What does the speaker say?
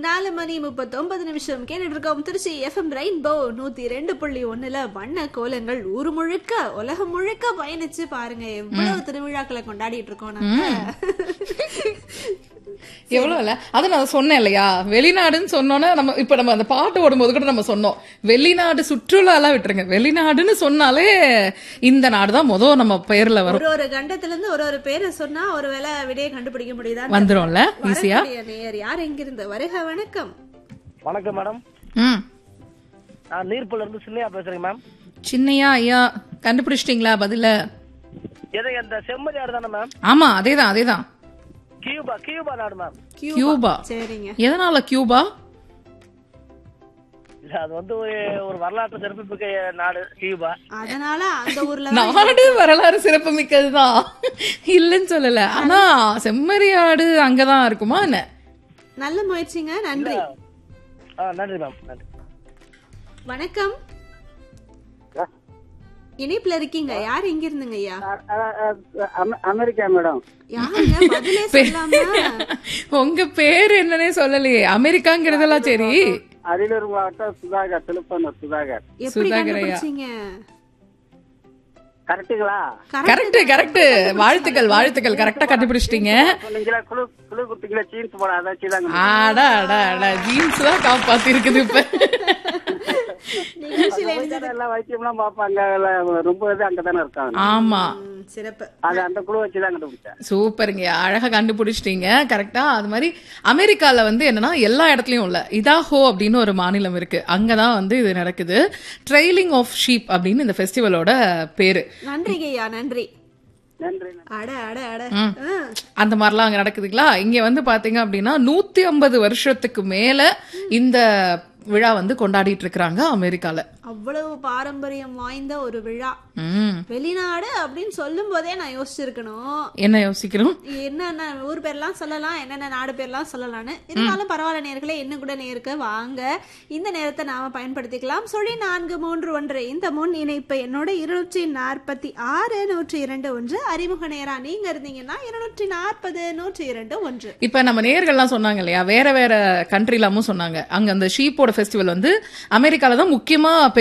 நாலு மணி முப்பத்தொன்பது நிமிஷம் கேட்டுட்டு இருக்கோம் திருச்சி எஃப்எம் ரெயின்போ நூத்தி ரெண்டு புள்ளி ஒண்ணுல வண்ண கோலங்கள் ஊர் முழுக்க உலகம் முழுக்க பயணிச்சு பாருங்க எவ்வளவு திருவிழாக்களை கொண்டாடிட்டு இருக்கோம் நாங்க எவ்வளவு இல்ல அது நான் சொன்னேன் இல்லையா வெளிநாடுன்னு சொன்னோன்னே நம்ம இப்ப நம்ம அந்த பாட்டு ஓடும்போது கூட நம்ம சொன்னோம் வெளிநாடு சுற்றுலா எல்லாம் விட்டுருங்க வெளிநாடுன்னு சொன்னாலே இந்த நாடு தான் முதல் நம்ம பெயர்ல வரும் ஒரு ஒரு கண்டத்துல இருந்து ஒரு ஒரு பேரை சொன்னா ஒருவேளை விடையை கண்டுபிடிக்க முடியுதா வந்துரும்ல ஈஸியா வரக்கூடிய நேயர் யார் எங்கிருந்து வருக வணக்கம் வணக்கம் மேடம் ம் நான் நீர்ப்புல இருந்து சின்னையா பேசுறேன் மேம் சின்னையா ஐயா கண்டுபிடிச்சிட்டீங்களா பதில எதை அந்த செம்மறி ஆடு தானே மேம் ஆமா அதேதான் அதேதான் கியூபா கியூபா நாடு மேம் கியூபா சரிங்க எதனால கியூபா இல்ல அது வந்து ஒரு ஒரு வரலாற்று சிறப்புமிக்க நாடு கியூபா அதனால அந்த ஊர்ல தான் நாடு வரலாறு சிறப்பு மிக்கதுதான் இல்லைன்னு சொல்லல ஆனா செம்மறியாடு அங்கதான் இருக்குமா என்ன நல்ல முயற்சிங்க நன்றி ஆ நன்றி மேம் நன்றி வணக்கம் இணைப்புல இருக்கீங்க யார் எங்க இருந்துங்க ஐயா அமெ- அமெரிக்கா மேடம் யாருங்க பதிலே சொல்லாம உங்க பேர் என்னன்னே சொல்லலையே அமெரிக்காங்கிறதெல்லாம் சரி அரியலூர் மாவட்டம் சுதாகர் திருப்பனூர் சுதாகர் எப்படி சுதாகர் ஐயா. கண்டுபிடிச்சீங்க கரெக்டுங்களா கரெக்ட் கரெக்ட் வாழ்த்துக்கள் வாழ்த்துக்கள் கரெக்டா கண்டுபிடிச்சிட்டீங்க சொன்னீங்களா குழு குழு குட்டிங்களா ஜீன்ஸ் போட அதான் வச்சுதாங்க ஆடா அடா அடா ஜீன்ஸ் தான் காப்பாத்தி இருக்குது இப்ப நிகழ்ச்சியில இணைஞ்சது எல்லாம் வைத்தியம்லாம் பார்ப்பாங்க எல்லாம் ரொம்ப இது அங்கதானே இருக்காங்க ஆமா ம், சிறப்பு அது அந்த குழு வச்சுதான் கண்டுபிடிச்சேன் சூப்பருங்க அழகா கண்டுபிடிச்சிட்டீங்க கரெக்டா அது மாதிரி அமெரிக்கால வந்து என்னன்னா எல்லா இடத்துலயும் இல்ல இதாஹோ அப்படின்னு ஒரு மாநிலம் இருக்கு அங்கதான் வந்து இது நடக்குது ட்ரெயிலிங் ஆஃப் ஷீப் அப்படின்னு இந்த ஃபெஸ்டிவலோட பேரு நன்றிங்க ஐயா நன்றி நன்றி அட அட அட ம். ஆ, அந்த மாதிரிலாம் அங்க நடக்குதுங்களா இங்க வந்து பாத்தீங்க அப்படின்னா நூத்தி ஐம்பது வருஷத்துக்கு மேல இந்த விழா வந்து கொண்டாடிட்டு இருக்கிறாங்க அமெரிக்கால அவ்வளவு பாரம்பரியம் வாய்ந்த ஒரு விழா ம் வெளிநாடு அப்படின்னு சொல்லும் போதே நான் யோசிச்சிருக்கணும் என்ன யோசிக்கிறோம் என்னென்ன ஊர் பேர்லாம் சொல்லலாம் என்னென்ன நாடு பேர்லாம் சொல்லலாம்னு இருந்தாலும் பரவாயில்ல நேர்களே என்ன கூட நேருக்கு வாங்க இந்த நேரத்தை நாம பயன்படுத்திக்கலாம் சொல்லி நான்கு மூன்று ஒன்று இந்த முன் இணைப்பு என்னோட இருநூற்றி நாற்பத்தி ஆறு நூற்றி இரண்டு ஒன்று அறிமுக நேரா நீங்க இருந்தீங்கன்னா இருநூற்றி நாற்பது நூற்றி இரண்டு ஒன்று இப்ப நம்ம நேர்கள்லாம் சொன்னாங்க இல்லையா வேற வேற கண்ட்ரிலாமும் சொன்னாங்க அங்க அந்த ஷீப்போட ஃபெஸ்டிவல் வந்து அமெரிக்கால தான் முக்கியமா